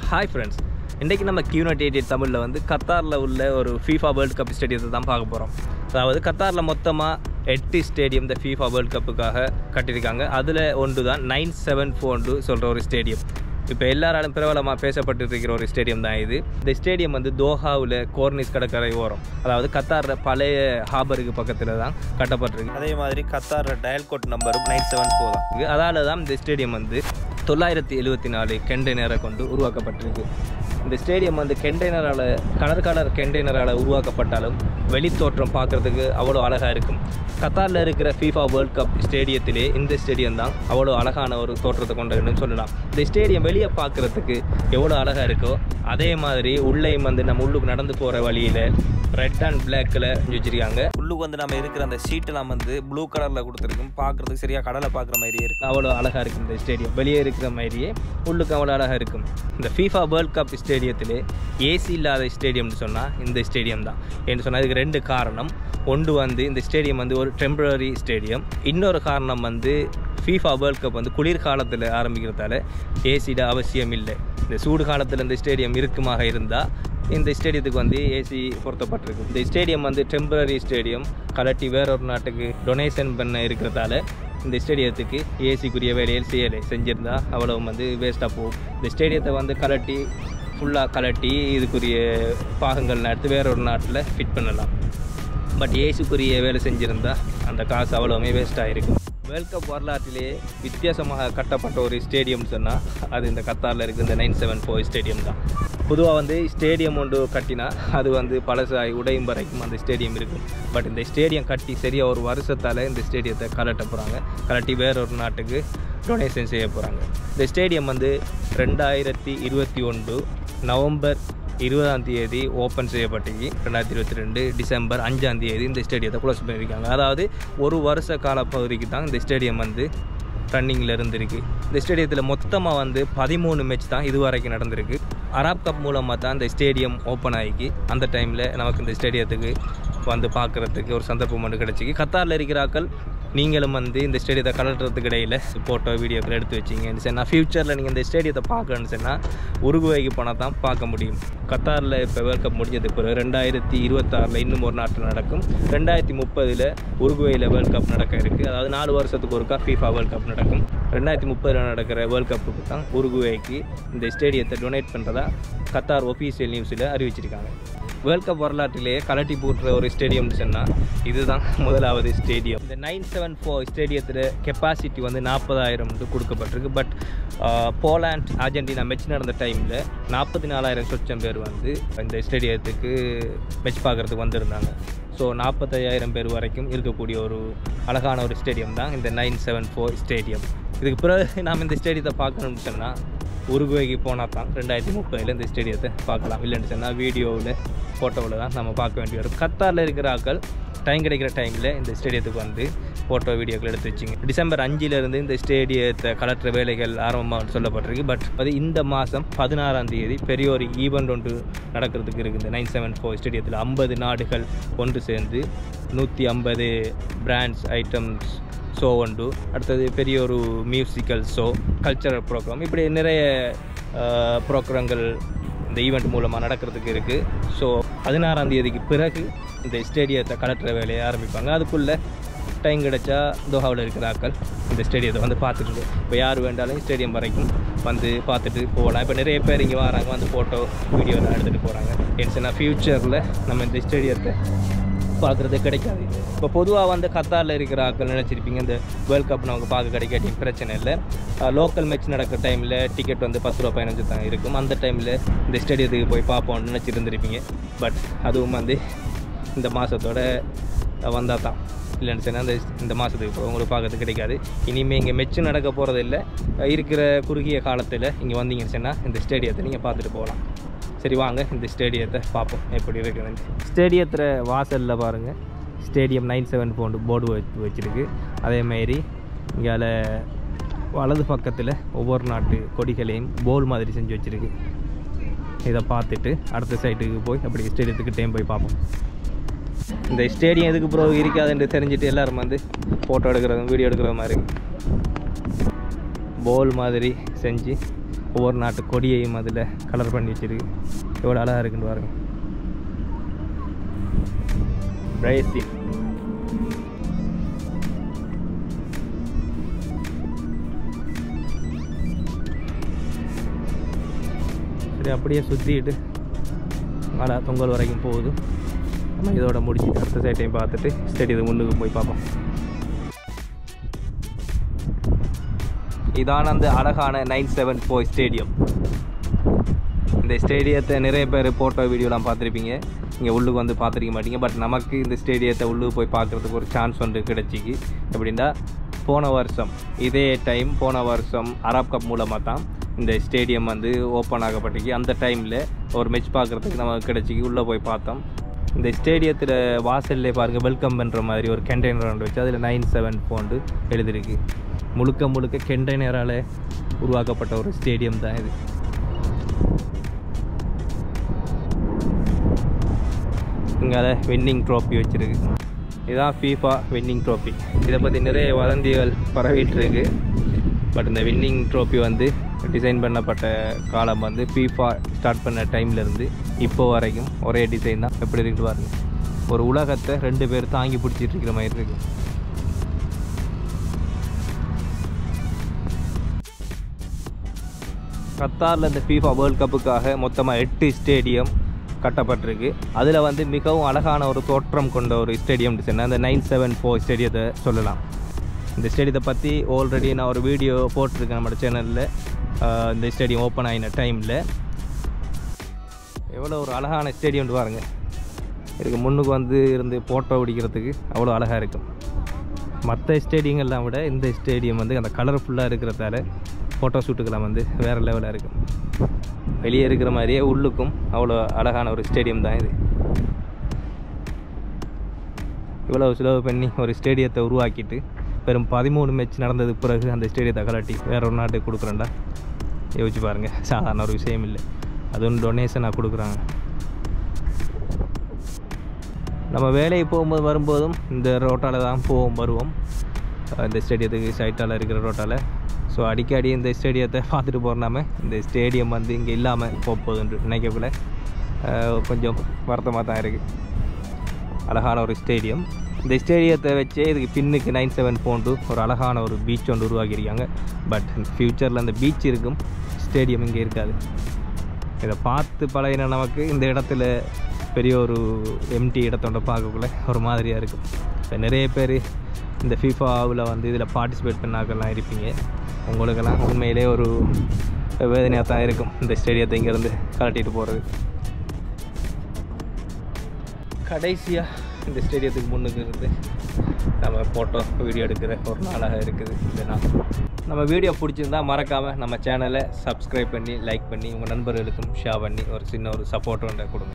hi friends இன்றைக்கி நம்ம கியூனட் eight தமிழில் வந்து கத்தாரில் உள்ள ஒரு ஃபீஃபா வேர்ல்டு கப் ஸ்டேடியத்தை தான் பார்க்க போகிறோம் அதாவது கத்தாரில் மொத்தமாக எட்டு ஸ்டேடியம் இந்த ஃபீஃபா வேர்ல்டு கப்புக்காக கட்டியிருக்காங்க அதில் ஒன்று தான் நைன் செவன் ஃபோர்னு சொல்கிற ஒரு ஸ்டேடியம் இப்போ எல்லாராலும் பிரபலமாக பேசப்பட்டு இருக்கிற ஒரு ஸ்டேடியம் தான் இது இந்த ஸ்டேடியம் வந்து தோஹாவில் கோர்னிஸ் கடற்கரை ஓரம் அதாவது கத்தாரில் பழைய ஹாபருக்கு பக்கத்தில் தான் கட்டப்பட்டிருக்கு அதே மாதிரி கத்தாரில் டயல் கோட் நம்பரும் நைன் செவன் ஃபோர் தான் அதால தான் இந்த ஸ்டேடியம் வந்து தொள்ளாயிரத்தி எழுபத்தி நாலு கெண்டெய்னரை கொண்டு உருவாக்கப்பட்டிருக்கு இந்த ஸ்டேடியம் வந்து கெண்டெய்னரால் கலர் கலர் கெண்டெய்னரால் உருவாக்கப்பட்டாலும் வெளித்தோற்றம் பார்க்குறதுக்கு அவ்வளோ அழகாக இருக்கும் கத்தாரில் இருக்கிற ஃபீஃபா வேர்ல்ட் கப் ஸ்டேடியத்திலே இந்த ஸ்டேடியம் தான் அவ்வளோ அழகான ஒரு தோற்றத்தை கொண்டதுன்னு சொல்லலாம் இந்த ஸ்டேடியம் வெளியே பார்க்குறதுக்கு எவ்வளோ அழகாக இருக்கோ அதே மாதிரி உள்ளேயும் வந்து நம்ம உள்ளுக்கு நடந்து போகிற வழியில் ரெட் அண்ட் பிளாக்கில் வச்சுருக்காங்க உள்ளுக்கு வந்து நம்ம இருக்கிற அந்த சீட்டெல்லாம் வந்து ப்ளூ கலரில் கொடுத்துருக்கும் பார்க்குறதுக்கு சரியாக கடலை பார்க்குற மாதிரியே இருக்கும் அவ்வளோ அழகாக இருக்கும் இந்த ஸ்டேடியம் வெளியே இருக்கிற மாதிரியே உள்ளுக்கு அவ்வளோ அழகாக இருக்கும் இந்த ஃபீஃபா வேர்ல்ட் கப் ஸ்டேடியத்தில் ஏசி இல்லாத ஸ்டேடியம்னு சொன்னால் இந்த ஸ்டேடியம் தான் என்று சொன்னால் இதுக்கு ரெண்டு காரணம் ஒன்று வந்து இந்த ஸ்டேடியம் வந்து ஒரு டெம்பரரி ஸ்டேடியம் இன்னொரு காரணம் வந்து ஃபீஃபா வேர்ல்ட் கப் வந்து குளிர்காலத்தில் ஆரம்பிக்கிறதால ஏசிட அவசியம் இல்லை இந்த சூடு காலத்தில் இந்த ஸ்டேடியம் இருக்குமாக இருந்தால் இந்த ஸ்டேடியத்துக்கு வந்து ஏசி பொருத்தப்பட்டிருக்கு இந்த ஸ்டேடியம் வந்து டெம்பரரி ஸ்டேடியம் கலட்டி வேற ஒரு நாட்டுக்கு டொனேஷன் பண்ண இருக்கிறதால இந்த ஸ்டேடியத்துக்கு ஏசிக்குரிய வேலையில் செய்யலை செஞ்சிருந்தா அவ்வளோ வந்து வேஸ்ட்டாக போகும் இந்த ஸ்டேடியத்தை வந்து கலட்டி ஃபுல்லாக கலட்டி இதுக்குரிய பாகங்கள் எடுத்து வேற ஒரு நாட்டில் ஃபிட் பண்ணலாம் பட் ஏசுக்குரிய வேலை செஞ்சுருந்தா அந்த காசு அவ்வளோவுமே வேஸ்ட் ஆகிருக்கும் வேர்ல்ட் கப் வரலாற்றிலேயே வித்தியாசமாக கட்டப்பட்ட ஒரு ஸ்டேடியம் சொன்னால் அது இந்த கத்தாரில் இருக்குது இந்த நைன் செவன் ஃபோர் ஸ்டேடியம் தான் பொதுவாக வந்து ஸ்டேடியம் ஒன்று கட்டினா அது வந்து பழசாய் உடையும் வரைக்கும் அந்த ஸ்டேடியம் இருக்கும் பட் இந்த ஸ்டேடியம் கட்டி சரியாக ஒரு வருஷத்தால் இந்த ஸ்டேடியத்தை கலட்ட போகிறாங்க கலட்டி வேற ஒரு நாட்டுக்கு டொனேஷன் செய்ய போகிறாங்க இந்த ஸ்டேடியம் வந்து ரெண்டாயிரத்தி இருபத்தி ஒன்று நவம்பர் இருபதாம் தேதி ஓப்பன் செய்யப்பட்டுச்சு ரெண்டாயிரத்தி இருபத்தி ரெண்டு டிசம்பர் அஞ்சாம் தேதி இந்த ஸ்டேடியத்தை க்ளோஸ் பண்ணியிருக்காங்க அதாவது ஒரு வருஷ கால பகுதிக்கு தான் இந்த ஸ்டேடியம் வந்து ரன்னிங்கில் இருந்திருக்கு இந்த ஸ்டேடியத்தில் மொத்தமாக வந்து பதிமூணு மேட்ச் தான் இது வரைக்கும் நடந்திருக்கு அராப் கப் மூலமாக தான் இந்த ஸ்டேடியம் ஓப்பன் ஆகிக்கு அந்த டைமில் நமக்கு இந்த ஸ்டேடியத்துக்கு வந்து பார்க்குறதுக்கு ஒரு சந்தர்ப்பம் ஒன்று கிடச்சிக்கு கத்தாரில் இருக்கிறாக்கள் நீங்களும் வந்து இந்த ஸ்டேடியத்தை கலட்டுறதுக்கு இடையில் ஃபோட்டோ வீடியோக்கள் எடுத்து வச்சிங்கன்னு சொன்னால் ஃப்யூச்சரில் நீங்கள் இந்த ஸ்டேடியத்தை பார்க்கணுன்னு சொன்னால் உருகுவைக்கு போனால் தான் பார்க்க முடியும் கத்தாரில் இப்போ வேர்ல்ட் கப் முடிஞ்சதுக்கு பிறகு ரெண்டாயிரத்தி இருபத்தாறில் இன்னும் ஒரு நாட்டில் நடக்கும் ரெண்டாயிரத்தி முப்பதில் உருகுவையில் வேர்ல்ட் கப் நடக்க இருக்குது அதாவது நாலு வருஷத்துக்கு ஒருக்கா ஃபீஃபா வேர்ல்ட் கப் நடக்கும் ரெண்டாயிரத்தி முப்பதில் நடக்கிற வேர்ல்ட் கப்புக்கு தான் உருகுவைக்கு இந்த ஸ்டேடியத்தை டொனேட் பண்ணுறதா கத்தார் ஒஃபீஷியல் நியூஸில் அறிவிச்சிருக்காங்க வேர்ல்ட் கப் வரலாற்றிலேயே கலட்டி போட்டுற ஒரு ஸ்டேடியம்னு சொன்னால் இதுதான் முதலாவது ஸ்டேடியம் இந்த நைன் செவன் ஃபோர் ஸ்டேடியத்தில் கெப்பாசிட்டி வந்து நாற்பதாயிரம் கொடுக்கப்பட்டிருக்கு பட் போலாண்ட் அர்ஜென்டினா மெச் நடந்த டைமில் நாற்பத்தி நாலாயிரம் சொச்சம் பேர் வந்து இந்த ஸ்டேடியத்துக்கு மெச் பார்க்குறதுக்கு வந்திருந்தாங்க ஸோ நாற்பத்தையாயிரம் பேர் வரைக்கும் இருக்கக்கூடிய ஒரு அழகான ஒரு ஸ்டேடியம் தான் இந்த நைன் செவன் ஃபோர் ஸ்டேடியம் இதுக்கு பிறகு நாம் இந்த ஸ்டேடியத்தை பார்க்கணும்னு சொன்னால் உருகுவைக்கு போனால் தான் ரெண்டாயிரத்தி முப்பதில் இந்த ஸ்டேடியத்தை பார்க்கலாம் இல்லைன்னு சொன்னால் வீடியோவில் ஃபோட்டோவில் தான் நம்ம பார்க்க வேண்டி வரும் கத்தாரில் இருக்கிற ஆக்கள் டைம் கிடைக்கிற டைமில் இந்த ஸ்டேடியத்துக்கு வந்து ஃபோட்டோ வீடியோக்கள் எடுத்து வச்சிங்க டிசம்பர் அஞ்சிலிருந்து இந்த ஸ்டேடியத்தை கலட்டுற வேலைகள் ஆரம்பமாக சொல்லப்பட்டிருக்கு பட் அது இந்த மாதம் பதினாறாம் தேதி பெரிய ஒரு ஈவெண்ட் ஒன்று நடக்கிறதுக்கு இருக்குது இந்த நைன் செவன் ஃபோர் ஸ்டேடியத்தில் ஐம்பது நாடுகள் ஒன்று சேர்ந்து நூற்றி ஐம்பது பிராண்ட்ஸ் ஐட்டம்ஸ் ஷோ உண்டு அடுத்தது பெரிய ஒரு மியூசிக்கல் ஷோ கல்ச்சரல் ப்ரோக்ராம் இப்படி நிறைய ப்ரோக்ராம்கள் இந்த ஈவெண்ட் மூலமாக நடக்கிறதுக்கு இருக்குது ஸோ பதினாறாம் தேதிக்கு பிறகு இந்த ஸ்டேடியத்தை கலட்டுற வேலையை ஆரம்பிப்பாங்க அதுக்குள்ளே டைம் கிடைச்சா தோஹாவில் இருக்கிற ஆட்கள் இந்த ஸ்டேடியத்தை வந்து பார்த்துட்டு இப்போ யார் வேண்டாலும் ஸ்டேடியம் வரைக்கும் வந்து பார்த்துட்டு போகலாம் இப்போ நிறைய பேர் இங்கே வராங்க வந்து ஃபோட்டோ வீடியோலாம் எடுத்துகிட்டு போகிறாங்க ஏன்னா ஃப்யூச்சரில் நம்ம இந்த ஸ்டேடியத்தை பார்க்குறது கிடைக்காது இப்போ பொதுவாக வந்து கத்தாரில் இருக்கிற ஆட்கள் நினச்சிருப்பீங்க இந்த வேர்ல்ட் கப் நமக்கு பார்க்க கிடைக்காட்டி பிரச்சனை இல்லை லோக்கல் மேட்ச் நடக்கிற டைமில் டிக்கெட் வந்து பத்து ரூபா பதினஞ்சு தான் இருக்கும் அந்த டைமில் இந்த ஸ்டேடியத்துக்கு போய் பார்ப்போம்னு நினச்சிருந்துருப்பீங்க பட் அதுவும் வந்து இந்த மாதத்தோட வந்தால் தான் இல்லைன்னு சொன்னால் இந்த இந்த மாதத்துக்கு இப்போ உங்களுக்கு பார்க்கறது கிடைக்காது இனிமேல் இங்கே மெச்சு நடக்க போகிறது இல்லை இருக்கிற குறுகிய காலத்தில் இங்கே வந்தீங்கன்னு சொன்னால் இந்த ஸ்டேடியத்தை நீங்கள் பார்த்துட்டு போகலாம் சரி வாங்க இந்த ஸ்டேடியத்தை பார்ப்போம் எப்படி இருக்குதுன்னு ஸ்டேடியத்தில் வாசலில் பாருங்கள் ஸ்டேடியம் நைன் செவன் போண்டு போர்டு வச்சு வச்சுருக்கு அதேமாரி இங்கே வலது பக்கத்தில் ஒவ்வொரு நாட்டு கொடிகளையும் போல் மாதிரி செஞ்சு வச்சுருக்கு இதை பார்த்துட்டு அடுத்த சைட்டுக்கு போய் அப்படி ஸ்டேடியத்துக்கு டைம் போய் பார்ப்போம் இந்த ஸ்டேடியம் எதுக்கு ப்ரோ இருக்காதுன்னு தெரிஞ்சுட்டு எல்லோரும் வந்து ஃபோட்டோ எடுக்கிறது வீடியோ எடுக்கிற மாதிரி போல் மாதிரி செஞ்சு ஒவ்வொரு நாட்டு கொடியையும் அதில் கலர் பண்ணி வச்சிருக்கு எவ்வளோ அழகாக இருக்குன்னு பாருங்க பிரேசில் சரி அப்படியே சுற்றிட்டு மழை பொங்கல் வரைக்கும் போகுது நம்ம இதோட முடிச்சுட்டு அடுத்த சைட்டையும் பார்த்துட்டு ஸ்டேடியத்துக்கு முன்னுக்கு போய் பார்ப்போம் இதான அந்த அழகான நைன் செவன் ஃபோர் ஸ்டேடியம் இந்த ஸ்டேடியத்தை நிறைய பேர் ஃபோட்டோ வீடியோலாம் பார்த்துருப்பீங்க இங்கே உள்ளுக்கு வந்து பார்த்துருக்க மாட்டீங்க பட் நமக்கு இந்த ஸ்டேடியத்தை உள்ளுக்கு போய் பார்க்குறதுக்கு ஒரு சான்ஸ் ஒன்று கிடைச்சிக்கு எப்படின்னா போன வருஷம் இதே டைம் போன வருஷம் அரப் கப் மூலமாக தான் இந்த ஸ்டேடியம் வந்து ஓப்பன் ஆகப்பட்டிருக்கு அந்த டைமில் ஒரு மேட்ச் பார்க்குறதுக்கு நமக்கு கிடைச்சிக்கு உள்ளே போய் பார்த்தோம் இந்த ஸ்டேடியத்தில் வாசல்லே பாருங்கள் வெல்கம் பண்ணுற மாதிரி ஒரு கண்டெய்னர் ஒன்று வச்சு அதில் நைன் செவன் போண்டு எழுதிருக்கு முழுக்க முழுக்க கண்டெய்னரால் உருவாக்கப்பட்ட ஒரு ஸ்டேடியம் தான் இது இங்கே வின்னிங் ட்ராஃபி வச்சுருக்கு இதுதான் ஃபீஃபா வின்னிங் ட்ராஃபி இதை பற்றி நிறைய வதந்திகள் பரவிட்டு இருக்கு பட் இந்த வின்னிங் ட்ராஃபி வந்து டிசைன் பண்ணப்பட்ட காலம் வந்து ஃபீஃபா ஸ்டார்ட் பண்ண டைம்லேருந்து இப்போ வரைக்கும் ஒரே டிசைன் தான் எப்படி இருக்கு பாருங்க ஒரு உலகத்தை ரெண்டு பேர் தாங்கி பிடிச்சிட்டு இருக்கிற மாதிரி இருக்கு கத்தாரில் இந்த ஃபீஃபா வேர்ல்ட் கப்புக்காக மொத்தமாக எட்டு ஸ்டேடியம் கட்டப்பட்டிருக்கு அதில் வந்து மிகவும் அழகான ஒரு தோற்றம் கொண்ட ஒரு ஸ்டேடியம் டிசைன் அந்த நைன் செவன் ஃபோர் ஸ்டேடியத்தை சொல்லலாம் இந்த ஸ்டேடியத்தை பற்றி ஆல்ரெடி நான் ஒரு வீடியோ போட்டிருக்கேன் நம்மளோட சேனலில் இந்த ஸ்டேடியம் ஓப்பன் ஆகின டைமில் எவ்வளோ ஒரு அழகான ஸ்டேடியம் பாருங்க இதுக்கு முன்னுக்கு வந்து இருந்து ஃபோட்டோ பிடிக்கிறதுக்கு அவ்வளோ அழகாக இருக்கும் மற்ற ஸ்டேடியங்கள்லாம் விட இந்த ஸ்டேடியம் வந்து அந்த கலர்ஃபுல்லாக இருக்கிறதால ஃபோட்டோ ஷூட்டுக்கெல்லாம் வந்து வேறு லெவலாக இருக்கும் வெளியே இருக்கிற மாதிரியே உள்ளுக்கும் அவ்வளோ அழகான ஒரு ஸ்டேடியம் தான் இது இவ்வளோ செலவு பண்ணி ஒரு ஸ்டேடியத்தை உருவாக்கிட்டு வெறும் பதிமூணு மேட்ச் நடந்தது பிறகு அந்த ஸ்டேடியத்தை கலட்டி வேற ஒரு நாட்டுக்கு கொடுக்குறேன்டா யோசிச்சு பாருங்கள் சாதாரண ஒரு விஷயம் இல்லை அது ஒன்று டொனேஷனாக கொடுக்குறாங்க நம்ம வேலைக்கு போகும்போது வரும்போதும் இந்த ரோட்டால் தான் போவோம் வருவோம் இந்த ஸ்டேடியத்துக்கு சைட்டால் இருக்கிற ரோட்டால் ஸோ அடிக்கடி இந்த ஸ்டேடியத்தை பார்த்துட்டு போகிறனாம இந்த ஸ்டேடியம் வந்து இங்கே இல்லாமல் போக போகுதுன்னு நினைக்கக்குள்ள அஹ், கொஞ்சம் வருத்தமாக தான் இருக்குது அழகான ஒரு ஸ்டேடியம் இந்த ஸ்டேடியத்தை வச்சே இதுக்கு பின்னுக்கு நைன் செவன் போண்டு ஒரு அழகான ஒரு பீச் ஒன்று உருவாக்கியிருக்காங்க பட் ஃப்யூச்சரில் அந்த பீச் இருக்கும் ஸ்டேடியம் இங்கே இருக்காது இதை பார்த்து பழகின நமக்கு இந்த இடத்துல பெரிய ஒரு எம்டி இடத்தோட பார்க்கக்குள்ள ஒரு மாதிரியாக இருக்கும் இப்போ நிறைய பேர் இந்த ஃபீஃபாவில் வந்து இதில் பார்ட்டிசிபேட் பண்ணாக்கெல்லாம் இருப்பீங்க உங்களுக்கெல்லாம் உண்மையிலே ஒரு வேதனையாக தான் இருக்கும் இந்த ஸ்டேடியத்தை இங்கேருந்து கலட்டிட்டு போகிறது கடைசியாக இந்த ஸ்டேடியத்துக்கு முன்னுக்கு இருந்து நம்ம ஃபோட்டோ வீடியோ எடுக்கிற ஒரு நாளாக இருக்குது இந்த நாள் நம்ம வீடியோ பிடிச்சிருந்தா மறக்காமல் நம்ம சேனலை சப்ஸ்கிரைப் பண்ணி லைக் பண்ணி உங்கள் நண்பர்களுக்கும் ஷேர் பண்ணி ஒரு சின்ன ஒரு சப்போர்ட் ஒன்று கொடுங்க